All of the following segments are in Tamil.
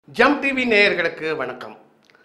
ஜம் டிவி நேயர்களுக்கு வணக்கம்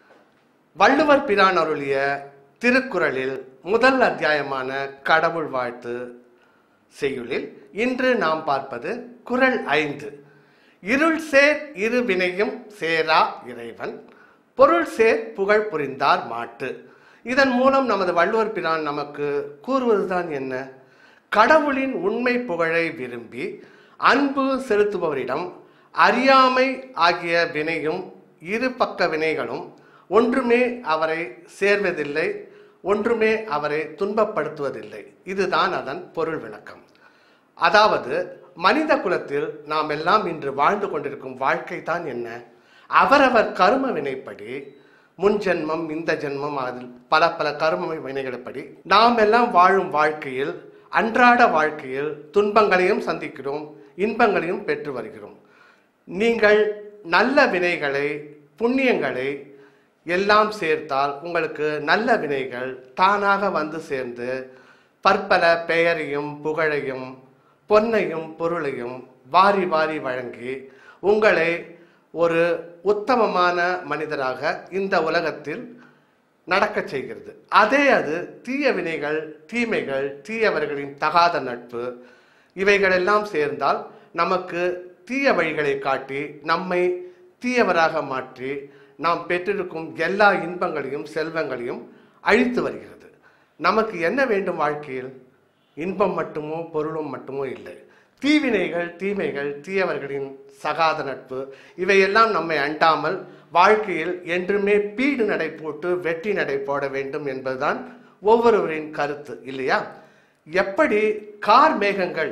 வள்ளுவர் பிரான் அருளிய திருக்குறளில் முதல் அத்தியாயமான கடவுள் வாழ்த்து செய்யுளில் இன்று நாம் பார்ப்பது குறள் ஐந்து இருள் சேர் இரு வினையும் சேரா இறைவன் பொருள் சேர் புகழ் புரிந்தார் மாட்டு இதன் மூலம் நமது வள்ளுவர் பிரான் நமக்கு கூறுவதுதான் என்ன கடவுளின் உண்மை புகழை விரும்பி அன்பு செலுத்துபவரிடம் அறியாமை ஆகிய வினையும் இரு பக்க வினைகளும் ஒன்றுமே அவரை சேர்வதில்லை ஒன்றுமே அவரை துன்பப்படுத்துவதில்லை இதுதான் அதன் பொருள் விளக்கம் அதாவது மனித குலத்தில் நாம் எல்லாம் இன்று வாழ்ந்து கொண்டிருக்கும் வாழ்க்கை தான் என்ன அவரவர் கரும வினைப்படி முன் ஜென்மம் இந்த ஜென்மம் அதில் பல பல கரும வினைகளப்படி நாம் எல்லாம் வாழும் வாழ்க்கையில் அன்றாட வாழ்க்கையில் துன்பங்களையும் சந்திக்கிறோம் இன்பங்களையும் பெற்று வருகிறோம் நீங்கள் நல்ல வினைகளை புண்ணியங்களை எல்லாம் சேர்த்தால் உங்களுக்கு நல்ல வினைகள் தானாக வந்து சேர்ந்து பற்பல பெயரையும் புகழையும் பொன்னையும் பொருளையும் வாரி வாரி வழங்கி உங்களை ஒரு உத்தமமான மனிதராக இந்த உலகத்தில் நடக்கச் செய்கிறது அதே அது தீய வினைகள் தீமைகள் தீயவர்களின் தகாத நட்பு இவைகளெல்லாம் சேர்ந்தால் நமக்கு தீய வழிகளை காட்டி நம்மை தீயவராக மாற்றி நாம் பெற்றிருக்கும் எல்லா இன்பங்களையும் செல்வங்களையும் அழித்து வருகிறது நமக்கு என்ன வேண்டும் வாழ்க்கையில் இன்பம் மட்டுமோ பொருளும் மட்டுமோ இல்லை தீவினைகள் தீமைகள் தீயவர்களின் சகாத நட்பு இவையெல்லாம் நம்மை அண்டாமல் வாழ்க்கையில் என்றுமே பீடு நடை போட்டு வெற்றி நடை போட வேண்டும் என்பதுதான் ஒவ்வொருவரின் கருத்து இல்லையா எப்படி கார் மேகங்கள்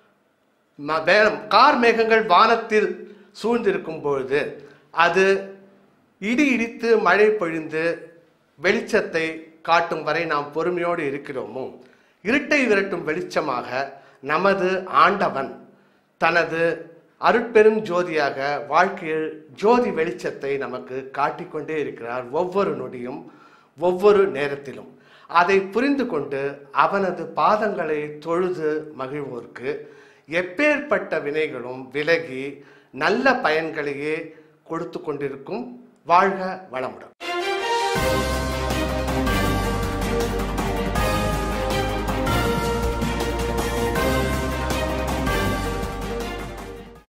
ம- வே- கார் மேகங்கள் வானத்தில் சூழ்ந்திருக்கும் பொழுது அது இடி இடித்து மழை பொழிந்து வெளிச்சத்தை காட்டும் வரை நாம் பொறுமையோடு இருக்கிறோமோ இருட்டை விரட்டும் வெளிச்சமாக நமது ஆண்டவன் தனது அருட்பெரும் ஜோதியாக வாழ்க்கையில் ஜோதி வெளிச்சத்தை நமக்கு காட்டிக்கொண்டே இருக்கிறார் ஒவ்வொரு நொடியும் ஒவ்வொரு நேரத்திலும் அதை புரிந்து கொண்டு அவனது பாதங்களை தொழுது மகிழ்வோர்க்கு எப்பேற்பட்ட வினைகளும் விலகி நல்ல பயன்களையே கொடுத்து கொண்டிருக்கும் வாழ்க வளமுடன்